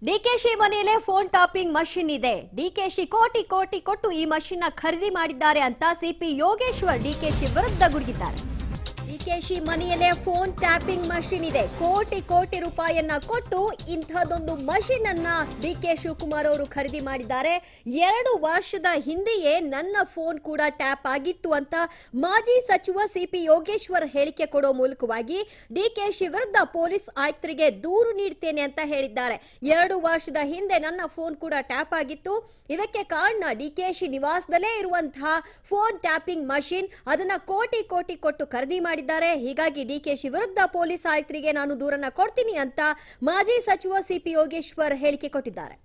ಡಿಕೆಶಿ ಮನೆಯಲ್ಲೇ phone topping machine ಇದೆ ಡಿಕೆಶಿ ಕೋಟಿ ಕೋಟಿ ಕೊಟ್ಟು ಈ ಮಷಿನ್ ನ ಖರೀದಿ ಮಾಡಿದ್ದಾರೆ ಅಂತ ಸಿಪಿ ಯೋಗೇಶ್ವರ್ ಡಿಕೆಶಿ ವಿರುದ್ಧ ಗುಡುಗಿದ್ದಾರೆ ಡಿಕೆಶಿ ಮನೆಯಲ್ಲೇ ಫೋನ್ ಟ್ಯಾಪಿಂಗ್ ಮಷಿನ್ ಇದೆ ಕೋಟಿ ಕೋಟಿ ರೂಪಾಯಿಯನ್ನ ಕೊಟ್ಟು ಇಂಥದ್ದೊಂದು ಮಷಿನ್ ಅನ್ನ ಡಿಕೆ ಶಿವಕುಮಾರ್ ಅವರು ಖರೀದಿ ಮಾಡಿದ್ದಾರೆ ಎರಡು ವರ್ಷದ ಹಿಂದೆಯೇ ನನ್ನ ಫೋನ್ ಕೂಡ ಟ್ಯಾಪ್ ಆಗಿತ್ತು ಅಂತ ಮಾಜಿ ಸಚಿವ ಸಿಪಿ ಯೋಗೇಶ್ವರ್ ಹೇಳಿಕೆ ಕೊಡೋ ಮೂಲಕವಾಗಿ ಡಿಕೆಶಿ ವಿರುದ್ಧ ಪೊಲೀಸ್ ಆಯುಕ್ತರಿಗೆ ದೂರು ನೀಡ್ತೇನೆ ಅಂತ ಹೇಳಿದ್ದಾರೆ ಎರಡು ವರ್ಷದ ಹಿಂದೆ ನನ್ನ ಫೋನ್ ಕೂಡ ಟ್ಯಾಪ್ ಆಗಿತ್ತು ಇದಕ್ಕೆ ಕಾರಣ ಡಿಕೆಶಿ ನಿವಾಸದಲ್ಲೇ ಇರುವಂತಹ ಫೋನ್ ಟ್ಯಾಪಿಂಗ್ ಮಷಿನ್ ಅದನ್ನ ಕೋಟಿ ಕೋಟಿ ಕೊಟ್ಟು ಖರೀದಿ ಮಾಡಿದ್ದಾರೆ ಹೀಗಾಗಿ ಡಿಕೆಶಿ ವಿರುದ್ಧ ಪೊಲೀಸ್ ಆಯುಕ್ತರಿಗೆ ನಾನು ದೂರನ್ನ ಕೊಡ್ತೀನಿ ಅಂತ ಮಾಜಿ ಸಚಿವ ಸಿಪಿ ಯೋಗೇಶ್ವರ್ ಹೇಳಿಕೆ ಕೊಟ್ಟಿದ್ದಾರೆ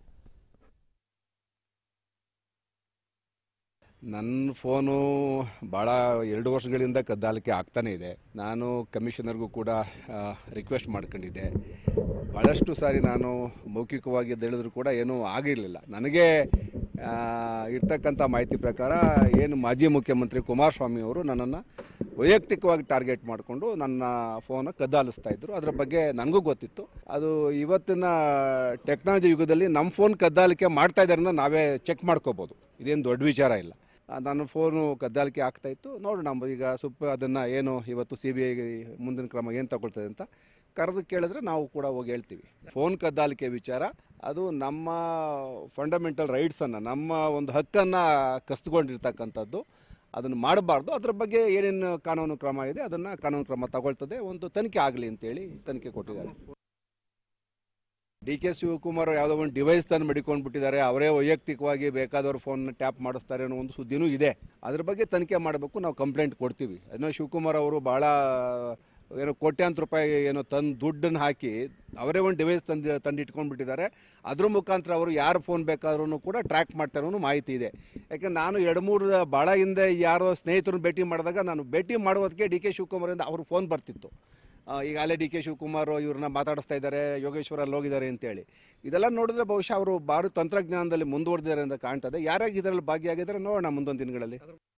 ನನ್ನ ಫೋನು ಭಾಳ ಎರಡು ವರ್ಷಗಳಿಂದ ಕದ್ದಾಲಿಕೆ ಆಗ್ತಾನೇ ಇದೆ ನಾನು ಕಮಿಷನರ್ಗೂ ಕೂಡ ರಿಕ್ವೆಸ್ಟ್ ಮಾಡ್ಕೊಂಡಿದ್ದೆ ಭಾಳಷ್ಟು ಸಾರಿ ನಾನು ಮೌಖಿಕವಾಗಿ ಹೇಳಿದ್ರು ಕೂಡ ಏನೂ ಆಗಿರಲಿಲ್ಲ ನನಗೆ ಆ, ಇರ್ತಕ್ಕಂಥ ಮಾಹಿತಿ ಪ್ರಕಾರ ಏನು ಮಾಜಿ ಮುಖ್ಯಮಂತ್ರಿ ಕುಮಾರಸ್ವಾಮಿ ಅವರು ನನ್ನನ್ನು ವೈಯಕ್ತಿಕವಾಗಿ ಟಾರ್ಗೆಟ್ ಮಾಡಿಕೊಂಡು ನನ್ನ ಫೋನ ಕದ್ದಾಲಿಸ್ತಾ ಇದ್ರು ಅದ್ರ ಬಗ್ಗೆ ನನಗೂ ಗೊತ್ತಿತ್ತು ಅದು ಇವತ್ತಿನ ಟೆಕ್ನಾಲಜಿ ಯುಗದಲ್ಲಿ ನಮ್ಮ ಫೋನ್ ಕದ್ದಾಲಿಕೆ ಮಾಡ್ತಾ ಇದ್ದಾರೆ ಅನ್ನೋದು ನಾವೇ ಚೆಕ್ ಮಾಡ್ಕೋಬೋದು ಇದೇನು ದೊಡ್ಡ ವಿಚಾರ ಇಲ್ಲ ಆ, ನನ್ನ ಫೋನು ಕದ್ದಾಲಿಕೆ ಆಗ್ತಾ ಇತ್ತು ನೋಡೋಣ ನಮ್ಮ ಈಗ ಸುಪ್ಪ ಅದನ್ನು ಏನು ಇವತ್ತು ಸಿ ಬಿ ಐ ಮುಂದಿನ ಕ್ರಮ ಏನು ತಗೊಳ್ತದೆ ಅಂತ ಕರೆದು ಕೇಳಿದ್ರೆ ನಾವು ಕೂಡ ಹೋಗಿ ಹೇಳ್ತೀವಿ ಫೋನ್ ಕದ್ದಾಲಿಕೆ ವಿಚಾರ ಅದು ನಮ್ಮ ಫಂಡಮೆಂಟಲ್ ರೈಟ್ಸನ್ನು ನಮ್ಮ ಒಂದು ಹಕ್ಕನ್ನು ಕಸ್ದುಕೊಂಡಿರ್ತಕ್ಕಂಥದ್ದು ಅದನ್ನು ಮಾಡಬಾರ್ದು ಅದ್ರ ಬಗ್ಗೆ ಏನೇನು ಕಾನೂನು ಕ್ರಮ ಇದೆ ಅದನ್ನು ಕಾನೂನು ಕ್ರಮ ತಗೊಳ್ತದೆ ಒಂದು ತನಿಖೆ ಆಗಲಿ ಅಂತೇಳಿ ತನಿಖೆ ಕೊಟ್ಟಿದ್ದಾರೆ ಡಿ ಕೆ ಶಿವಕುಮಾರ್ ಯಾವುದೋ ಒಂದು ಡಿವೈಸ್ ತಂದು ಮಡಿಕೊಂಡು ಬಿಟ್ಟಿದ್ದಾರೆ ಅವರೇ ವೈಯಕ್ತಿಕವಾಗಿ ಬೇಕಾದವ್ರ ಫೋನ್ ಟ್ಯಾಪ್ ಮಾಡಿಸ್ತಾರೆ ಅನ್ನೋ ಒಂದು ಸುದ್ದಿನೂ ಇದೆ ಅದ್ರ ಬಗ್ಗೆ ತನಿಖೆ ಮಾಡಬೇಕು ನಾವು ಕಂಪ್ಲೇಂಟ್ ಕೊಡ್ತೀವಿ ಅದನ್ನ ಶಿವಕುಮಾರ್ ಅವರು ಭಾಳ ಏನೋ ಕೋಟ್ಯಾಂತರ ರೂಪಾಯಿ ಏನೋ ತಂದು ದುಡ್ಡನ್ನು ಹಾಕಿ ಅವರೇ ಒಂದು ಡಿವೈಸ್ ತಂದು ತಂದು ಇಟ್ಕೊಂಡು ಬಿಟ್ಟಿದ್ದಾರೆ ಅದ್ರ ಮುಖಾಂತರ ಅವರು ಯಾರು ಫೋನ್ ಬೇಕಾದ್ರೂ ಕೂಡ ಟ್ರ್ಯಾಕ್ ಮಾಡ್ತಾರೆ ಅನ್ನೋ ಮಾಹಿತಿ ಇದೆ ಯಾಕೆ ನಾನು ಎರಡು ಮೂರು ಭಾಳ ಹಿಂದೆ ಯಾರೋ ಸ್ನೇಹಿತರನ್ನ ಭೇಟಿ ಮಾಡಿದಾಗ ನಾನು ಭೇಟಿ ಮಾಡೋದಕ್ಕೆ ಡಿ ಕೆ ಶಿವಕುಮಾರಿಂದ ಅವ್ರ ಫೋನ್ ಬರ್ತಿತ್ತು ಆ, ಈಗಾಗಲೇ ಡಿ ಕೆ ಶಿವಕುಮಾರ್ ಇವ್ರನ್ನ ಮಾತಾಡಿಸ್ತಾ ಇದ್ದಾರೆ ಯೋಗೇಶ್ವರ ಅಲ್ಲಿ ಹೋಗಿದ್ದಾರೆ ಅಂತೇಳಿ ಇದೆಲ್ಲ ನೋಡಿದ್ರೆ ಬಹುಶಃ ಅವರು ಭಾರತ ತಂತ್ರಜ್ಞಾನದಲ್ಲಿ ಮುಂದುವರೆದಿದ್ದಾರೆ ಅಂತ ಕಾಣ್ತದೆ ಯಾರ್ಯಾರು ಇದರಲ್ಲಿ ಭಾಗಿಯಾಗಿದ್ದಾರೆ ನೋಡೋಣ ಮುಂದೊಂದು ದಿನಗಳಲ್ಲಿ